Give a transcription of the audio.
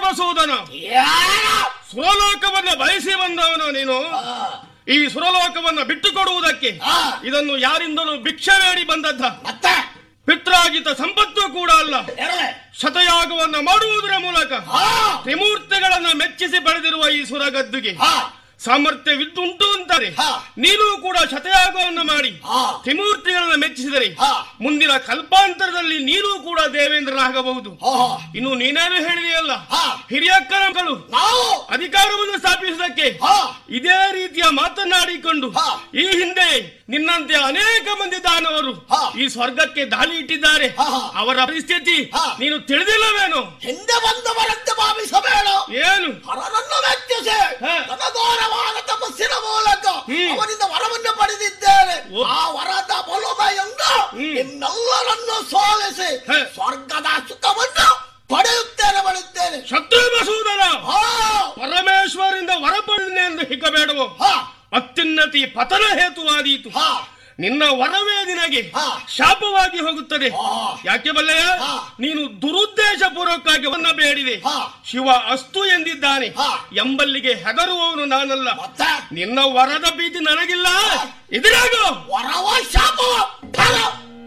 ಶತ್ರುಬಸೂದನ ಏನು? ಸುರಲೋಕವನ್ನ ಬಯಸಿ ಬಂದವನು ನೀನು ಆ, ಈ ಸುರಲೋಕವನ್ನ ಬಿಟ್ಟು ಕೊಡುವುದಕ್ಕೆ ಆ, ಇದನ್ನು ಯಾರಿಂದಲೂ ಭಿಕ್ಷೆ ಬೇಡಿ ಬಂದದ್ದ ಮತ್ತೆ ಪಿತ್ರಾಗಿತ ಸಂಪತ್ತು ಕೂಡ ಅಲ್ಲ ಎರಳೆ ಶತಯಾಗವನ್ನ ಮಾಡುವುದರ ಮೂಲಕ ಹಾ ತ್ರಿಮೂರ್ತಿಗಳನ್ನ ಮೆಚ್ಚಿಸಿ ಪಡೆದಿರುವ ಈ ಸುರಗದ್ದುಗೆ ಹಾ ಸಾಮರ್ಥ್ಯವಿದ್ದುಂಟು ಅಂತಾರೆ ಹಾ. ನೀನು ಕೂಡ ಶತಯಾಗವನ್ನು ಮಾಡಿ ಹಾ ತ್ರಿಮೂರ್ತಿಗಳನ್ನ ಮೆಚ್ಚಿಸಿದರೆ ಹಾ. ಮುಂದಿನ ಕಲ್ಪಾಂತರದಲ್ಲಿ ನೀನು ಕೂಡ ದೇವೇಂದ್ರನಾಗಬಹುದು ಹೋ ಇನ್ನು ನೀನೇನು ಹೇಳಿದೆಯಲ್ಲ ಹಾ. ಹಿರಿಯಕ್ಕರ ಮಕ್ಕಳು ನಾವು ಅಧಿಕಾರವನ್ನು ಸ್ಥಾಪಿಸುವುದಕ್ಕೆ ಹಾ ಇದೇ ರೀತಿಯ ಮಾತನಾಡಿಕೊಂಡು ಹಾ. ಈ ಹಿಂದೆ ನಿನ್ನಂತೆ ಅನೇಕ ಮಂದಿ ದಾನವರು ಹಾ. ಈ ಸ್ವರ್ಗಕ್ಕೆ ದಾಳಿ ಇಟ್ಟಿದ್ದಾರೆ ಹಾ, ಹಾ. ಅವರ ಪರಿಸ್ಥಿತಿ ಹಾ. ನೀನು ತಿಳಿದಿಲ್ಲವೇನು ಹಿಂದೆ ಬಂದವರಂತೆ ಭಾವಿಸಬೇಡ ಏನು ಹರನನ್ನು ಮೆಚ್ಚಿಸಿ ಹಾ. ಘನಘೋರವಾದ ತಪಸ್ಸಿನ ಮೂಲಕ ಹ್ಮ್. ಅವನಿಂದ ವರವನ್ನು ಪಡೆದಿದ್ದೇನೆ ಓ. ಆ ವರದ ಬಲುಮೆಯಿಂದ ಹ್ಮ್. ನಿಮ್ಮೆಲ್ಲರನ್ನು ಸೋಲಿಸಿ ಹೇ. ಸ್ವರ್ಗದ ಸುಖವನ್ನು ಪಡೆಯುತ್ತೇನೆ ಪಡೆಯುತ್ತೇನೆ ಶತ್ರು ಬಸುವುದಲ್ಲ ಹಾ ಪರಮೇಶ್ವರಿಂದ ವರ ಪಡೆದಿದೆ ಎಂದು ಹಿಕ್ಕಬೇಡವು ಹಾ ಅತ್ಯುನ್ನತಿ ಪತನ ಹೇತುವಾದೀತು ಹಾ ನಿನ್ನ ವರವೇ ನಿನಗೆ ಹಾ. ಶಾಪವಾಗಿ ಹೋಗುತ್ತದೆ ಹಾ. ಯಾಕೆ ಬಲ್ಲೆಯ ಹಾ. ನೀನು ದುರುದ್ದೇಶ ಪೂರ್ವಕವಾಗಿ ಅವನ್ನ ಬೇಡಿದೆ ಹಾ. ಶಿವ ಅಸ್ತು ಎಂದಿದ್ದಾನೆ ಹಾ. ಎಂಬಲ್ಲಿಗೆ ಹೆದರುವವನು ನಾನಲ್ಲ ಮತ್ತೆ ನಿನ್ನ ವರದ ಭೀತಿ ನನಗಿಲ್ಲ ಎದುರಾಗು ವರವ ಶಾಪವ ಫಲ